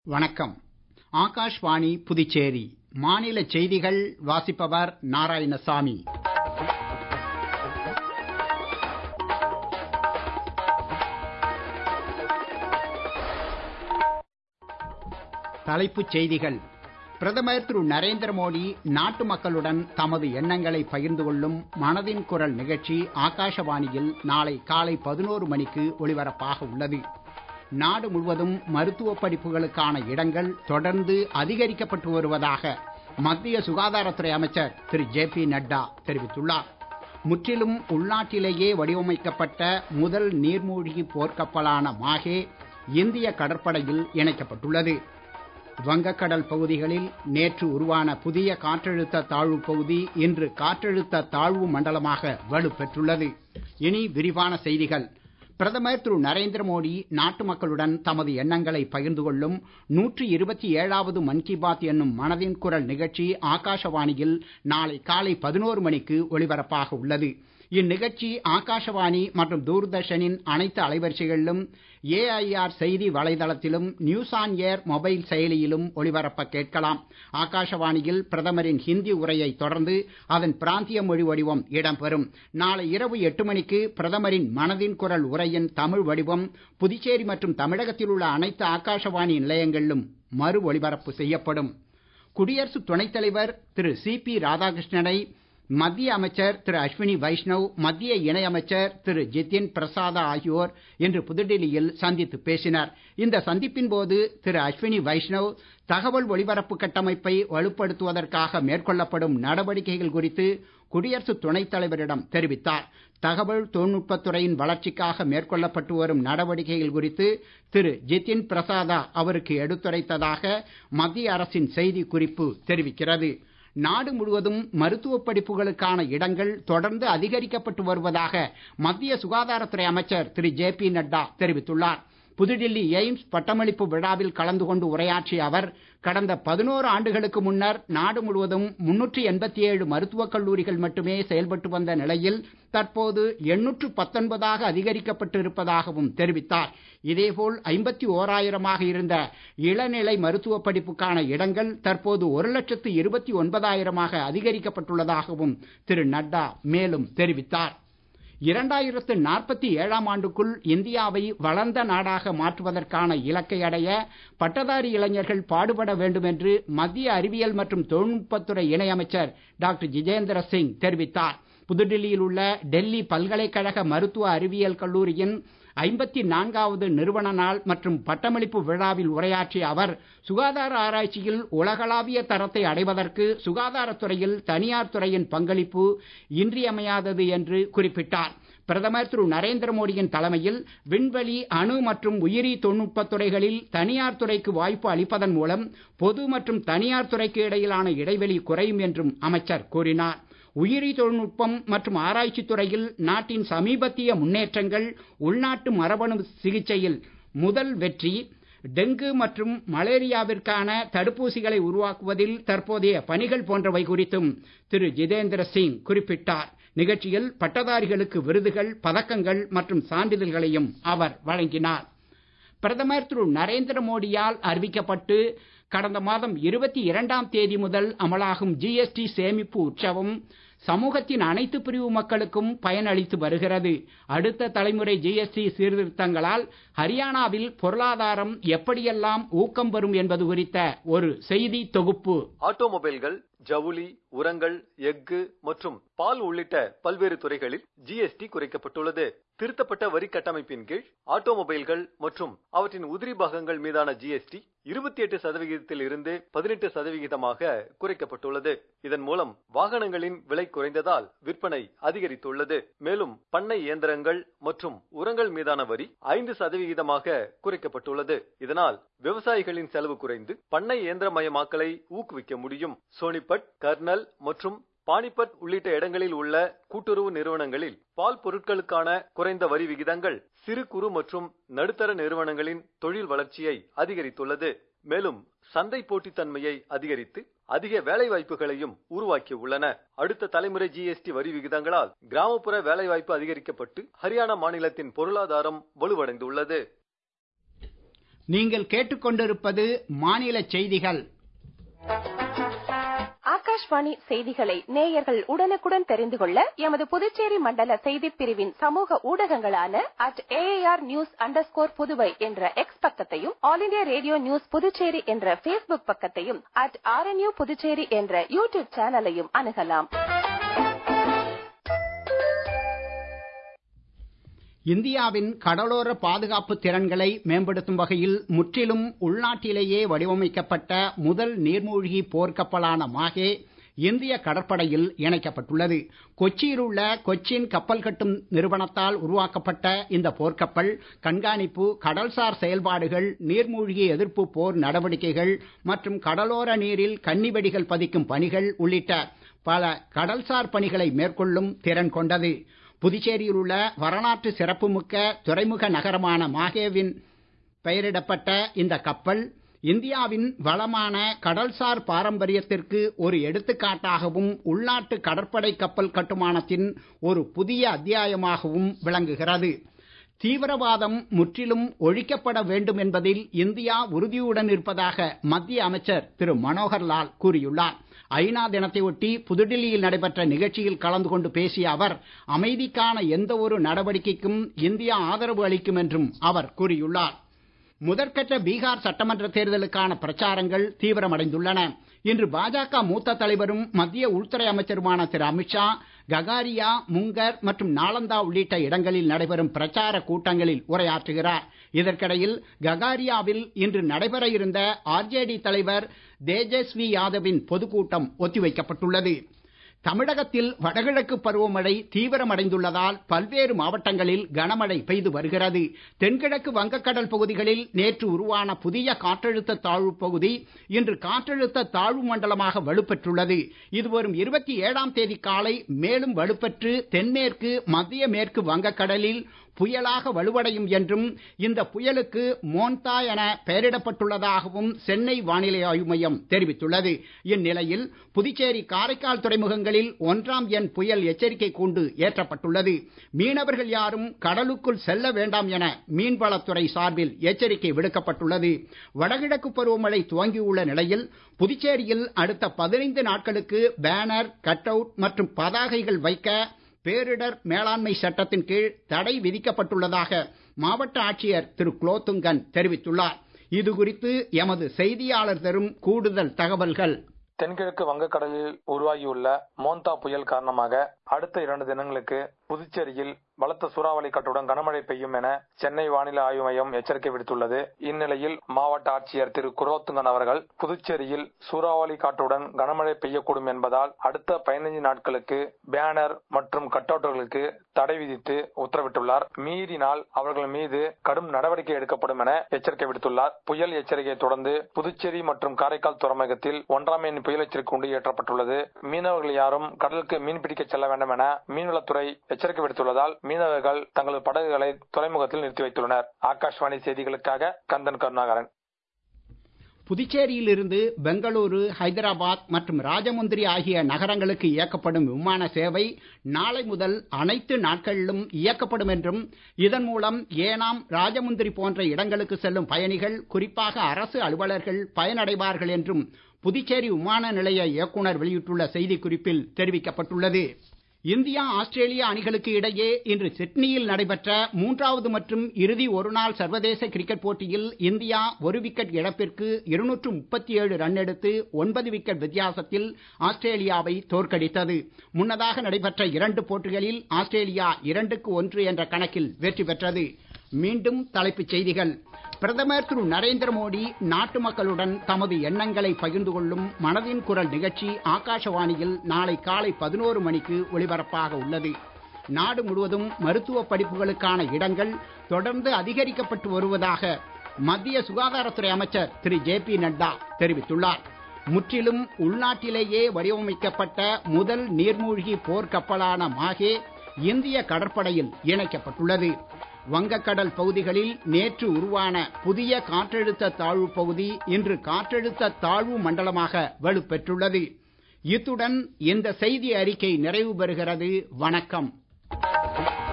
வணக்கம் ஆகாஷ்வாணி புதுச்சேரி மாநிலச் செய்திகள் வாசிப்பவர் நாராயணசாமி தலைப்புச் செய்திகள் பிரதமர் திரு நரேந்திர மோடி நாட்டு மக்களுடன் தமது எண்ணங்களை பகிர்ந்து கொள்ளும் மனதின் குரல் நிகழ்ச்சி ஆகாஷவாணியில் நாளை காலை பதினோரு மணிக்கு ஒலிபரப்பாக உள்ளது நாடு முழுவதும் மருத்துவ படிப்புகளுக்கான இடங்கள் தொடர்ந்து அதிகரிக்கப்பட்டு வருவதாக மத்திய சுகாதாரத்துறை அமைச்சர் திரு ஜே பி நட்டா தெரிவித்துள்ளார் முற்றிலும் உள்நாட்டிலேயே வடிவமைக்கப்பட்ட முதல் நீர்மூழ்கி போர்க்கப்பலான மாஹே இந்திய கடற்படையில் இணைக்கப்பட்டுள்ளது வங்கக்கடல் பகுதிகளில் நேற்று உருவான புதிய காற்றழுத்த தாழ்வு பகுதி இன்று காற்றழுத்த தாழ்வு மண்டலமாக வலுப்பெற்றுள்ளது இனி விரிவான செய்திகள் பிரதமர் திரு நரேந்திர மோடி நாட்டு மக்களுடன் தமது எண்ணங்களை பகிர்ந்து கொள்ளும் நூற்றி இருபத்தி ஏழாவது மன் கி பாத் என்னும் மனதின் குரல் நிகழ்ச்சி ஆகாஷவாணியில் நாளை காலை பதினோரு மணிக்கு ஒலிபரப்பாக உள்ளது இந்நிகழ்ச்சி ஆகாஷவாணி மற்றும் தூர்தர்ஷனின் அனைத்து அலைவரிசைகளிலும் ஏஐஆர் செய்தி வலைதளத்திலும் நியூஸ் ஆன் ஏர் மொபைல் செயலியிலும் ஒளிபரப்ப கேட்கலாம் ஆகாஷவாணியில் பிரதமரின் ஹிந்தி உரையை தொடர்ந்து அதன் பிராந்திய மொழி வடிவம் இடம்பெறும் நாளை இரவு எட்டு மணிக்கு பிரதமரின் மனதின் குரல் உரையின் தமிழ் வடிவம் புதுச்சேரி மற்றும் தமிழகத்தில் உள்ள அனைத்து ஆகாஷவாணி நிலையங்களிலும் மறு ஒளிபரப்பு செய்யப்படும் குடியரசு துணைத் தலைவர் திரு சி பி ராதாகிருஷ்ணனை மத்திய அமைச்சர் திரு அஸ்வினி வைஷ்ணவ் மத்திய இணை அமைச்சர் திரு ஜிதின் பிரசாதா ஆகியோர் இன்று புதுடெல்லியில் சந்தித்து பேசினர் இந்த சந்திப்பின் போது திரு அஸ்வினி வைஷ்ணவ் தகவல் ஒலிபரப்பு கட்டமைப்பை வலுப்படுத்துவதற்காக மேற்கொள்ளப்படும் நடவடிக்கைகள் குறித்து குடியரசு துணைத் தலைவரிடம் தெரிவித்தார் தகவல் தொழில்நுட்பத்துறையின் வளர்ச்சிக்காக மேற்கொள்ளப்பட்டு வரும் நடவடிக்கைகள் குறித்து திரு ஜிதின் பிரசாதா அவருக்கு எடுத்துரைத்ததாக மத்திய அரசின் செய்தி குறிப்பு தெரிவிக்கிறது நாடு முழுவதும் மருத்துவ படிப்புகளுக்கான இடங்கள் தொடர்ந்து அதிகரிக்கப்பட்டு வருவதாக மத்திய சுகாதாரத்துறை அமைச்சர் திரு ஜே பி நட்டா தெரிவித்துள்ளார் புதுடில்லி எய்ம்ஸ் பட்டமளிப்பு விழாவில் கலந்து கொண்டு உரையாற்றிய அவர் கடந்த பதினோரு ஆண்டுகளுக்கு முன்னர் நாடு முழுவதும் முன்னூற்றி எண்பத்தி ஏழு மருத்துவக் கல்லூரிகள் மட்டுமே செயல்பட்டு வந்த நிலையில் தற்போது எண்ணூற்று பத்தொன்பதாக அதிகரிக்கப்பட்டு இருப்பதாகவும் தெரிவித்தார் இதேபோல் ஐம்பத்தி ஓராயிரமாக இருந்த இளநிலை மருத்துவ படிப்புக்கான இடங்கள் தற்போது ஒரு லட்சத்து இருபத்தி ஒன்பதாயிரமாக அதிகரிக்கப்பட்டுள்ளதாகவும் திரு நட்டா மேலும் தெரிவித்தார் இரண்டாயிரத்து நாற்பத்தி ஏழாம் ஆண்டுக்குள் இந்தியாவை வளர்ந்த நாடாக மாற்றுவதற்கான இலக்கை அடைய பட்டதாரி இளைஞர்கள் பாடுபட வேண்டும் என்று மத்திய அறிவியல் மற்றும் தொழில்நுட்பத்துறை இணையமைச்சர் டாக்டர் ஜிதேந்திர சிங் தெரிவித்தார் புதுடில்லியில் உள்ள டெல்லி பல்கலைக்கழக மருத்துவ அறிவியல் கல்லூரியின் ஐம்பத்தி நான்காவது நிறுவன நாள் மற்றும் பட்டமளிப்பு விழாவில் உரையாற்றிய அவர் சுகாதார ஆராய்ச்சியில் உலகளாவிய தரத்தை அடைவதற்கு சுகாதாரத்துறையில் தனியார் துறையின் பங்களிப்பு இன்றியமையாதது என்று குறிப்பிட்டார் பிரதமர் திரு நரேந்திர மோடியின் தலைமையில் விண்வெளி அணு மற்றும் உயிரி தொழில்நுட்பத் துறைகளில் தனியார் துறைக்கு வாய்ப்பு அளிப்பதன் மூலம் பொது மற்றும் தனியார் துறைக்கு இடையிலான இடைவெளி குறையும் என்றும் அமைச்சர் கூறினார் உயிரி தொழில்நுட்பம் மற்றும் ஆராய்ச்சி துறையில் நாட்டின் சமீபத்திய முன்னேற்றங்கள் உள்நாட்டு மரபணு சிகிச்சையில் முதல் வெற்றி டெங்கு மற்றும் மலேரியாவிற்கான தடுப்பூசிகளை உருவாக்குவதில் தற்போதைய பணிகள் போன்றவை குறித்தும் திரு ஜிதேந்திர சிங் குறிப்பிட்டார் நிகழ்ச்சியில் பட்டதாரிகளுக்கு விருதுகள் பதக்கங்கள் மற்றும் சான்றிதழ்களையும் அவர் வழங்கினார் பிரதமர் திரு நரேந்திர மோடியால் அறிவிக்கப்பட்டு கடந்த மாதம் இருபத்தி இரண்டாம் தேதி முதல் அமலாகும் ஜிஎஸ்டி சேமிப்பு உற்சவம் சமூகத்தின் அனைத்து பிரிவு மக்களுக்கும் பயனளித்து வருகிறது அடுத்த தலைமுறை ஜிஎஸ்டி சீர்திருத்தங்களால் ஹரியானாவில் பொருளாதாரம் எப்படியெல்லாம் ஊக்கம் பெறும் என்பது குறித்த ஒரு செய்தி தொகுப்பு ஆட்டோமொபைல்கள் ஜவுளி உரங்கள் எஃகு மற்றும் பால் உள்ளிட்ட பல்வேறு துறைகளில் ஜிஎஸ்டி குறைக்கப்பட்டுள்ளது திருத்தப்பட்ட வரி கட்டமைப்பின் கீழ் ஆட்டோமொபைல்கள் மற்றும் அவற்றின் உதிரி பாகங்கள் மீதான ஜிஎஸ்டி இருபத்தி எட்டு சதவிகிதத்தில் இருந்து பதினெட்டு சதவிகிதமாக குறைக்கப்பட்டுள்ளது இதன் மூலம் வாகனங்களின் விலை குறைந்ததால் விற்பனை அதிகரித்துள்ளது மேலும் பண்ணை இயந்திரங்கள் மற்றும் உரங்கள் மீதான வரி ஐந்து சதவிகிதமாக குறைக்கப்பட்டுள்ளது இதனால் விவசாயிகளின் செலவு குறைந்து பண்ணை இயந்திரமயமாக்கலை ஊக்குவிக்க முடியும் சோனிபட் கர்னல் மற்றும் பானிபட் உள்ளிட்ட இடங்களில் உள்ள கூட்டுறவு நிறுவனங்களில் பால் பொருட்களுக்கான குறைந்த வரி விகிதங்கள் சிறு குறு மற்றும் நடுத்தர நிறுவனங்களின் தொழில் வளர்ச்சியை அதிகரித்துள்ளது மேலும் சந்தை போட்டித்தன்மையை அதிகரித்து அதிக வேலை வாய்ப்புகளையும் உருவாக்கி உள்ளன அடுத்த தலைமுறை ஜிஎஸ்டி வரி விகிதங்களால் கிராமப்புற வேலைவாய்ப்பு அதிகரிக்கப்பட்டு ஹரியானா மாநிலத்தின் பொருளாதாரம் வலுவடைந்துள்ளது நீங்கள் கேட்டுக்கொண்டிருப்பது மாநில செய்திகள் ஆகாஷ்வாணி செய்திகளை நேயர்கள் உடனுக்குடன் தெரிந்து கொள்ள எமது புதுச்சேரி மண்டல செய்திப் பிரிவின் சமூக ஊடகங்களான at AR news under Puduvai என்ற எக்ஸ் பக்கத்தையும் all India radio news Puducherry என்ற பேஸ்புக் பக்கத்தையும் அட் ஆர்என்யூ புதுச்சேரி என்ற யூடியூப் சேனலையும் அணுகலாம் இந்தியாவின் கடலோர பாதுகாப்பு திறன்களை மேம்படுத்தும் வகையில் முற்றிலும் உள்நாட்டிலேயே வடிவமைக்கப்பட்ட முதல் நீர்மூழ்கி போர்க்கப்பலான மாகே இந்திய கடற்படையில் இணைக்கப்பட்டுள்ளது கொச்சியில் உள்ள கொச்சின் கப்பல் கட்டும் நிறுவனத்தால் உருவாக்கப்பட்ட இந்த போர்க்கப்பல் கண்காணிப்பு கடல்சார் செயல்பாடுகள் நீர்மூழ்கி எதிர்ப்பு போர் நடவடிக்கைகள் மற்றும் கடலோர நீரில் கன்னிவெடிகள் பதிக்கும் பணிகள் உள்ளிட்ட பல கடல்சார் பணிகளை மேற்கொள்ளும் திறன் கொண்டது புதுச்சேரியில் உள்ள வரலாற்று சிறப்புமிக்க துறைமுக நகரமான மாகேவின் பெயரிடப்பட்ட இந்த கப்பல் இந்தியாவின் வளமான கடல்சார் பாரம்பரியத்திற்கு ஒரு எடுத்துக்காட்டாகவும் உள்நாட்டு கடற்படை கப்பல் கட்டுமானத்தின் ஒரு புதிய அத்தியாயமாகவும் விளங்குகிறது தீவிரவாதம் முற்றிலும் ஒழிக்கப்பட வேண்டும் என்பதில் இந்தியா உறுதியுடன் இருப்பதாக மத்திய அமைச்சர் திரு மனோகர் லால் கூறியுள்ளார் ஐநா தினத்தை ஒட்டி புதுடில்லியில் நடைபெற்ற நிகழ்ச்சியில் கலந்து கொண்டு பேசிய அவர் அமைதிக்கான எந்த ஒரு நடவடிக்கைக்கும் இந்தியா ஆதரவு அளிக்கும் என்றும் அவர் கூறியுள்ளார் முதற்கட்ட பீகார் சட்டமன்ற தேர்தலுக்கான பிரச்சாரங்கள் தீவிரமடைந்துள்ளன இன்று பாஜக மூத்த தலைவரும் மத்திய உள்துறை அமைச்சருமான திரு அமித்ஷா ககாரியா முங்கர் மற்றும் நாலந்தா உள்ளிட்ட இடங்களில் நடைபெறும் பிரச்சார கூட்டங்களில் உரையாற்றுகிறார் இதற்கிடையில் ககாரியாவில் இன்று நடைபெற இருந்த ஆர்ஜேடி தலைவர் தேஜஸ்வி யாதவின் பொதுக்கூட்டம் ஒத்திவைக்கப்பட்டுள்ளது தமிழகத்தில் வடகிழக்கு பருவமழை தீவிரமடைந்துள்ளதால் பல்வேறு மாவட்டங்களில் கனமழை பெய்து வருகிறது தென்கிழக்கு வங்கக்கடல் பகுதிகளில் நேற்று உருவான புதிய காற்றழுத்த தாழ்வு பகுதி இன்று காற்றழுத்த தாழ்வு மண்டலமாக வலுப்பெற்றுள்ளது இது வரும் இருபத்தி ஏழாம் தேதி காலை மேலும் வலுப்பெற்று தென்மேற்கு மத்திய மேற்கு வங்கக்கடலில் புயலாக வலுவடையும் என்றும் இந்த புயலுக்கு மோன்தா என பெயரிடப்பட்டுள்ளதாகவும் சென்னை வானிலை ஆய்வு மையம் தெரிவித்துள்ளது இந்நிலையில் புதுச்சேரி காரைக்கால் துறைமுகங்களில் ஒன்றாம் எண் புயல் எச்சரிக்கை கூண்டு ஏற்றப்பட்டுள்ளது மீனவர்கள் யாரும் கடலுக்குள் செல்ல வேண்டாம் என மீன்வளத்துறை சார்பில் எச்சரிக்கை விடுக்கப்பட்டுள்ளது வடகிழக்கு பருவமழை துவங்கியுள்ள நிலையில் புதுச்சேரியில் அடுத்த பதினைந்து நாட்களுக்கு பேனர் கட் அவுட் மற்றும் பதாகைகள் வைக்க பேரிடர் மேலாண்மை சட்டத்தின் கீழ் தடை விதிக்கப்பட்டுள்ளதாக மாவட்ட ஆட்சியர் திரு குலோத்துங்கன் தெரிவித்துள்ளார் இது குறித்து எமது செய்தியாளர் தரும் கூடுதல் தகவல்கள் தென்கிழக்கு வங்கக்கடலில் உருவாகியுள்ள மோந்தா புயல் காரணமாக அடுத்த இரண்டு தினங்களுக்கு புதுச்சேரியில் பலத்த சூறாவளி காற்றுடன் கனமழை பெய்யும் என சென்னை வானிலை ஆய்வு மையம் எச்சரிக்கை விடுத்துள்ளது இந்நிலையில் மாவட்ட ஆட்சியர் திரு குரோத்துங்கன் அவர்கள் புதுச்சேரியில் சூறாவளி காற்றுடன் கனமழை பெய்யக்கூடும் என்பதால் அடுத்த பதினைந்து நாட்களுக்கு பேனர் மற்றும் கட்டவுட்டுகளுக்கு தடை விதித்து உத்தரவிட்டுள்ளார் மீறினால் அவர்கள் மீது கடும் நடவடிக்கை எடுக்கப்படும் என எச்சரிக்கை விடுத்துள்ளார் புயல் எச்சரிக்கையை தொடர்ந்து புதுச்சேரி மற்றும் காரைக்கால் துறைமுகத்தில் ஒன்றாம் எண் புயல் எச்சரிக்கை கொண்டு ஏற்றப்பட்டுள்ளது மீனவர்கள் யாரும் கடலுக்கு மீன்பிடிக்க செல்ல வேண்டாம் என மீன்வளத்துறை எச்சரிக்கை விடுத்துள்ளதால் மீனவர்கள் தங்களது படகுகளை துறைமுகத்தில் நிறுத்தி வைத்துள்ளனர் ஆகாஷ்வாணி செய்திகளுக்காக கந்தன் கருணாகரன் புதுச்சேரியில் இருந்து பெங்களூரு ஹைதராபாத் மற்றும் ராஜமுந்திரி ஆகிய நகரங்களுக்கு இயக்கப்படும் விமான சேவை நாளை முதல் அனைத்து நாட்களிலும் இயக்கப்படும் என்றும் இதன் மூலம் ஏனாம் ராஜமுந்திரி போன்ற இடங்களுக்கு செல்லும் பயணிகள் குறிப்பாக அரசு அலுவலர்கள் பயனடைவார்கள் என்றும் புதுச்சேரி விமான நிலைய இயக்குனர் வெளியிட்டுள்ள செய்திக்குறிப்பில் தெரிவிக்கப்பட்டுள்ளது இந்தியா ஆஸ்திரேலியா அணிகளுக்கு இடையே இன்று சிட்னியில் நடைபெற்ற மூன்றாவது மற்றும் இறுதி ஒருநாள் சர்வதேச கிரிக்கெட் போட்டியில் இந்தியா ஒரு விக்கெட் இழப்பிற்கு இருநூற்று முப்பத்தி ஏழு ரன் எடுத்து ஒன்பது விக்கெட் வித்தியாசத்தில் ஆஸ்திரேலியாவை தோற்கடித்தது முன்னதாக நடைபெற்ற இரண்டு போட்டிகளில் ஆஸ்திரேலியா இரண்டுக்கு ஒன்று என்ற கணக்கில் வெற்றி பெற்றது மீண்டும் தலைப்புச் செய்திகள் பிரதமர் திரு நரேந்திர மோடி நாட்டு மக்களுடன் தமது எண்ணங்களை பகிர்ந்து கொள்ளும் மனதின் குரல் நிகழ்ச்சி ஆகாஷவாணியில் நாளை காலை பதினோரு மணிக்கு ஒளிபரப்பாக உள்ளது நாடு முழுவதும் மருத்துவ படிப்புகளுக்கான இடங்கள் தொடர்ந்து அதிகரிக்கப்பட்டு வருவதாக மத்திய சுகாதாரத்துறை அமைச்சர் திரு ஜே பி நட்டா தெரிவித்துள்ளார் முற்றிலும் உள்நாட்டிலேயே வடிவமைக்கப்பட்ட முதல் நீர்மூழ்கி போர்க்கப்பலான மாகே இந்திய கடற்படையில் இணைக்கப்பட்டுள்ளது வங்கக்கடல் பகுதிகளில் நேற்று உருவான புதிய காற்றழுத்த தாழ்வு பகுதி இன்று காற்றழுத்த தாழ்வு மண்டலமாக வலுப்பெற்றுள்ளது இத்துடன் இந்த செய்தி அறிக்கை நிறைவு பெறுகிறது வணக்கம்